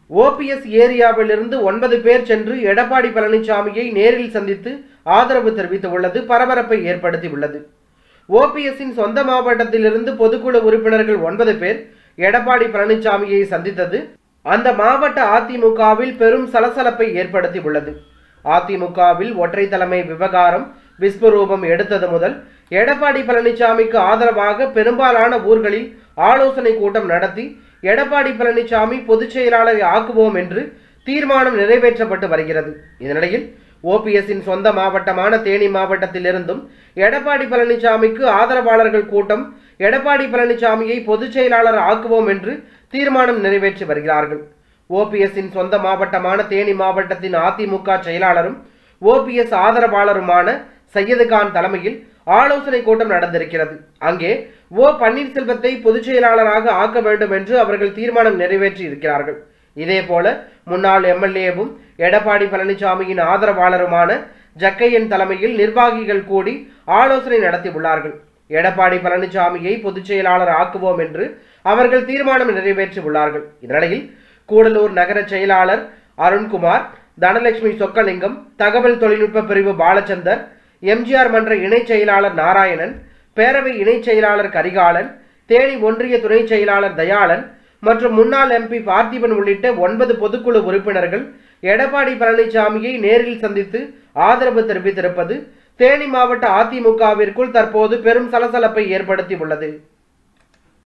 OPS ஏரியாவிலிருந்து ஒன்பது பேர் சென்று எடப்பாடி பழனிசாமியை நேரில் சந்தித்து ஆதரவு தெரிவித்துள்ளது பரபரப்பை ஏற்படுத்தியுள்ளது ஓபிஎஸ்ஸின் சொந்த மாவட்டத்திலிருந்து பொதுக்குழு உறுப்பினர்கள் ஒன்பது பேர் எடப்பாடி பழனிசாமியை சந்தித்தது அந்த மாவட்ட அதிமுகவில் பெரும் சலசலப்பை ஏற்படுத்தியுள்ளது அதிமுகவில் ஒற்றை தலைமை விவகாரம் விஸ்வரூபம் எடுத்தது முதல் எடப்பாடி பழனிசாமிக்கு ஆதரவாக பெரும்பாலான ஊர்களில் ஆலோசனை கூட்டம் நடத்தி எடப்பாடி பழனிசாமி பொதுச் செயலாளரை ஆக்குவோம் என்று தீர்மானம் நிறைவேற்றப்பட்டு வருகிறது இதனிடையில் ஓபிஎஸ்ஸின் சொந்த மாவட்டமான தேனி மாவட்டத்திலிருந்தும் எடப்பாடி பழனிசாமிக்கு ஆதரவாளர்கள் கூட்டம் எடப்பாடி பழனிசாமியை பொதுச் செயலாளர் ஆக்குவோம் என்று தீர்மானம் நிறைவேற்றி வருகிறார்கள் ஓபிஎஸ்ஸின் சொந்த மாவட்டமான தேனி மாவட்டத்தின் அதிமுக செயலாளரும் ஓபிஎஸ் ஆதரவாளருமான சையது கான் தலைமையில் ஆலோசனை கூட்டம் நடந்திருக்கிறது அங்கே ஓ பன்னீர்செல்வத்தை பொதுச் செயலாளராக ஆக்க வேண்டும் என்று அவர்கள் தீர்மானம் நிறைவேற்றி இருக்கிறார்கள் இதேபோல முன்னாள் எம்எல்ஏவும் எடப்பாடி பழனிசாமியின் ஆதரவாளருமான ஜக்கையன் தலைமையில் நிர்வாகிகள் கூடி ஆலோசனை நடத்தியுள்ளார்கள் எடப்பாடி பழனிசாமியை பொதுச் செயலாளர் ஆக்குவோம் என்று அவர்கள் தீர்மானம் நிறைவேற்றி உள்ளார்கள் இதனிடையில் கூடலூர் நகர செயலாளர் அருண்குமார் தனலட்சுமி சொக்கலிங்கம் தகவல் தொழில்நுட்ப பிரிவு பாலச்சந்தர் எம்ஜிஆர் மன்ற இணைச் செயலாளர் நாராயணன் பேரவை இணைச் செயலாளர் கரிகாலன் தேனி ஒன்றிய துணை செயலாளர் தயாளன் மற்றும் முன்னாள் எம்பி பார்த்திபன் உள்ளிட்ட ஒன்பது பொதுக்குழு உறுப்பினர்கள் எடப்பாடி பழனிசாமியை நேரில் சந்தித்து ஆதரவு தெரிவித்திருப்பது தேனி மாவட்ட அதிமுகவிற்குள் தற்போது பெரும் சலசலப்பை ஏற்படுத்தி உள்ளது